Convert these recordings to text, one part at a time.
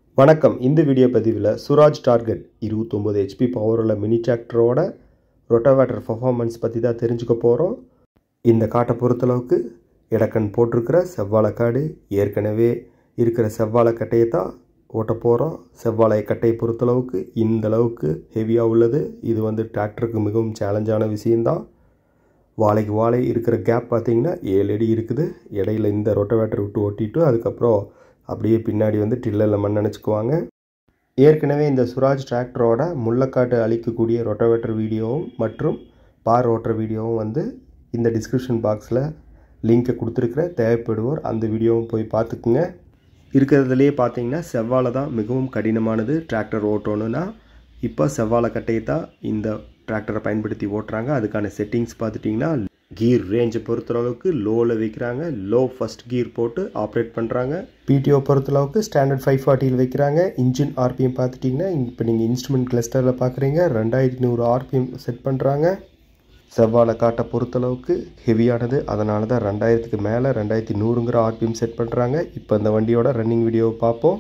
வணக்கம் இந்த வீடியோ பதிவில் சுராஜ் டார்கெட் இருபத்தொம்போது ஹெச்பி பவர் உள்ள மினி டிராக்டரோட ரொட்டோவேட்டர் பர்ஃபார்மன்ஸ் பற்றி தான் தெரிஞ்சுக்க போகிறோம் இந்த காட்டை பொறுத்தளவுக்கு இடக்கன் போட்டிருக்கிற செவ்வாழை காடு ஏற்கனவே இருக்கிற செவ்வாழை கட்டையை தான் ஓட்ட போகிறோம் செவ்வாழை கட்டையை பொறுத்தளவுக்கு இந்த அளவுக்கு ஹெவியாக உள்ளது இது வந்து டிராக்டருக்கு மிகவும் சேலஞ்சான விஷயந்தான் வாழைக்கு வாழை இருக்கிற கேப் பார்த்தீங்கன்னா ஏழு அடி இருக்குது இடையில இந்த ரொட்டவேட்டர் விட்டு ஓட்டிட்டு அதுக்கப்புறம் அப்படியே பின்னாடி வந்து டில்லரில் மண் நினச்சிக்குவாங்க ஏற்கனவே இந்த சுராஜ் டிராக்டரோட முள்ளக்காட்டு அழிக்கக்கூடிய ரொட்டவேட்டர் வீடியோவும் மற்றும் பார் ஓட்டுற வீடியோவும் வந்து இந்த டிஸ்கிரிப்ஷன் பாக்ஸில் லிங்க்கை கொடுத்துருக்குற தேவைப்படுவோர் அந்த வீடியோவும் போய் பார்த்துக்குங்க இருக்கிறதுலையே பார்த்தீங்கன்னா செவ்வாழை தான் மிகவும் கடினமானது டிராக்டர் ஓட்டணுன்னா இப்போ செவ்வாழை கட்டையை தான் இந்த டிராக்டரை பயன்படுத்தி ஓட்டுறாங்க அதுக்கான செட்டிங்ஸ் பார்த்துட்டிங்கன்னா கீர் ரேஞ்சை பொறுத்தளவுக்கு லோவில் வைக்கிறாங்க லோ ஃபஸ்ட் கீர் போட்டு ஆப்ரேட் பண்ணுறாங்க பிடிஓ பொறுத்தளவுக்கு ஸ்டாண்டர்ட் ஃபைவ் ஃபார்ட்டியில் வைக்கிறாங்க இன்ஜின் ஆர்பிஎம் பார்த்துட்டிங்கன்னா இப்போ நீங்கள் இன்ஸ்ட்ருமெண்ட் கிளஸ்டரில் பார்க்குறீங்க ரெண்டாயிரத்தி நூறு ஆர்பிஎம் செட் பண்ணுறாங்க செவ்வாழை காட்டை பொறுத்தளவுக்கு ஹெவியானது அதனால தான் ரெண்டாயிரத்துக்கு மேலே ரெண்டாயிரத்தி நூறுங்கிற ஆர்பிஎம் செட் பண்ணுறாங்க இப்போ இந்த வண்டியோட ரன்னிங் வீடியோவை பார்ப்போம்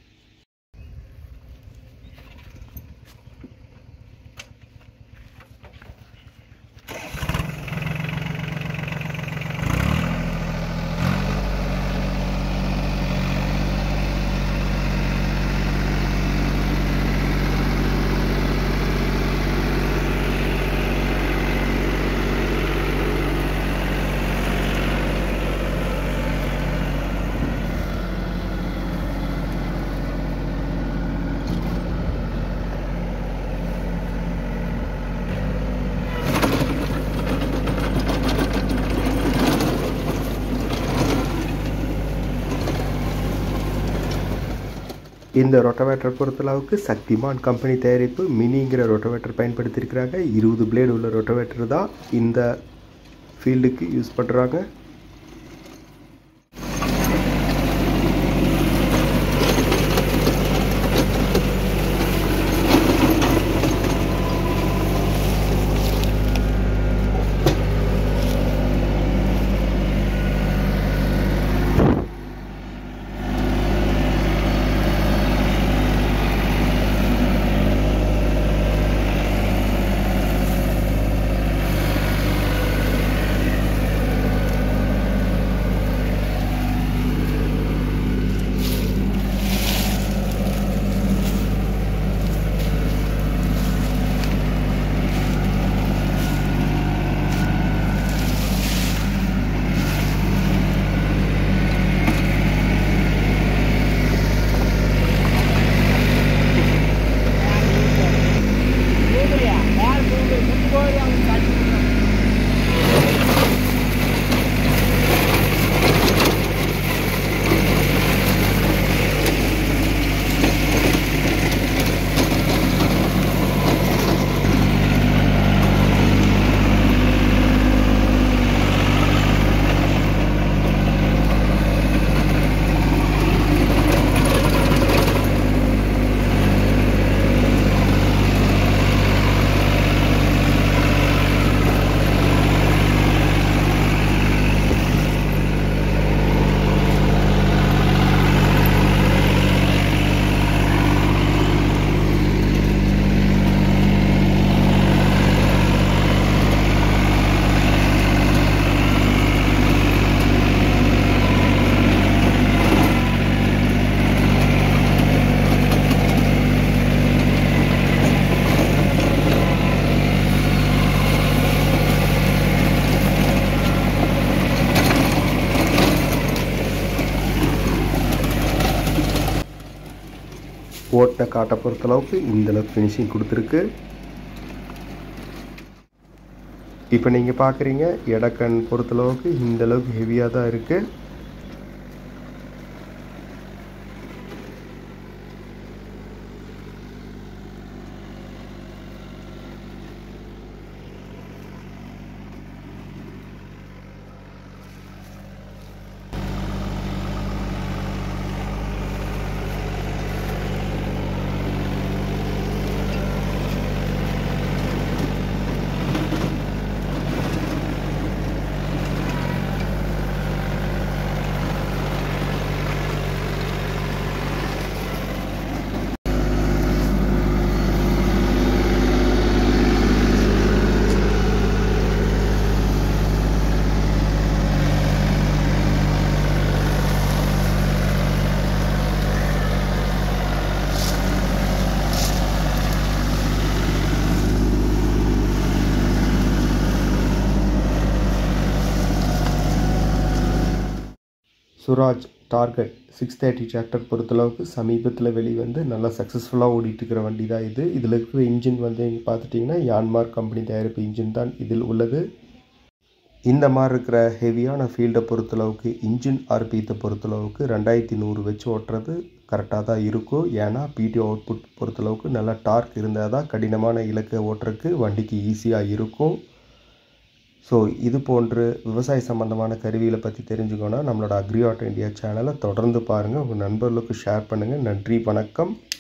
இந்த ரொட்டவேட்டர் பொறுத்தளவுக்கு சக்திமான் கம்பெனி தயாரிப்பு மினிங்கிற ரொட்டவேட்டர் பயன்படுத்தியிருக்கிறாங்க இருபது பிளேடு உள்ள ரொட்டவேட்டர் தான் இந்த ஃபீல்டுக்கு யூஸ் பண்ணுறாங்க ஓட்டை காட்டை பொறுத்தளவுக்கு இந்தளவுக்கு ஃபினிஷிங் கொடுத்துருக்கு இப்போ நீங்கள் பார்க்குறீங்க இடக்கண் பொறுத்தளவுக்கு இந்தளவுக்கு ஹெவியாக தான் இருக்குது Swaraj target six thirty tractor பொறுத்தளவுக்கு சமீபத்தில் வெளிவந்து நல்லா சக்ஸஸ்ஃபுல்லாக ஓடிட்டு இருக்கிற வண்டி தான் இது இதில் இருக்கிற இன்ஜின் வந்து இங்கே பார்த்துட்டிங்கன்னா யான்மார்க் கம்பெனி தயாரிப்பு இன்ஜின் தான் இதில் உள்ளது இந்த மாதிரி இருக்கிற ஹெவியான ஃபீல்டை பொறுத்தளவுக்கு இன்ஜின் ஆர்பியத்தை பொறுத்தளவுக்கு ரெண்டாயிரத்தி நூறு வச்சு ஓட்டுறது கரெக்டாக தான் இருக்கும் ஏன்னா பிடி அவுட்புட் பொறுத்தளவுக்கு நல்லா டார்க் இருந்தால் தான் கடினமான இலக்கை ஓட்டுறதுக்கு வண்டிக்கு ஈஸியாக இருக்கும் ஸோ இது போன்று விவசாய சம்மந்தமான கருவிகளை பற்றி தெரிஞ்சுக்கணுன்னா நம்மளோட அக்ரி ஆட்டோ இந்தியா சேனலை தொடர்ந்து பாருங்கள் உங்கள் நண்பர்களுக்கு ஷேர் பண்ணுங்கள் நன்றி வணக்கம்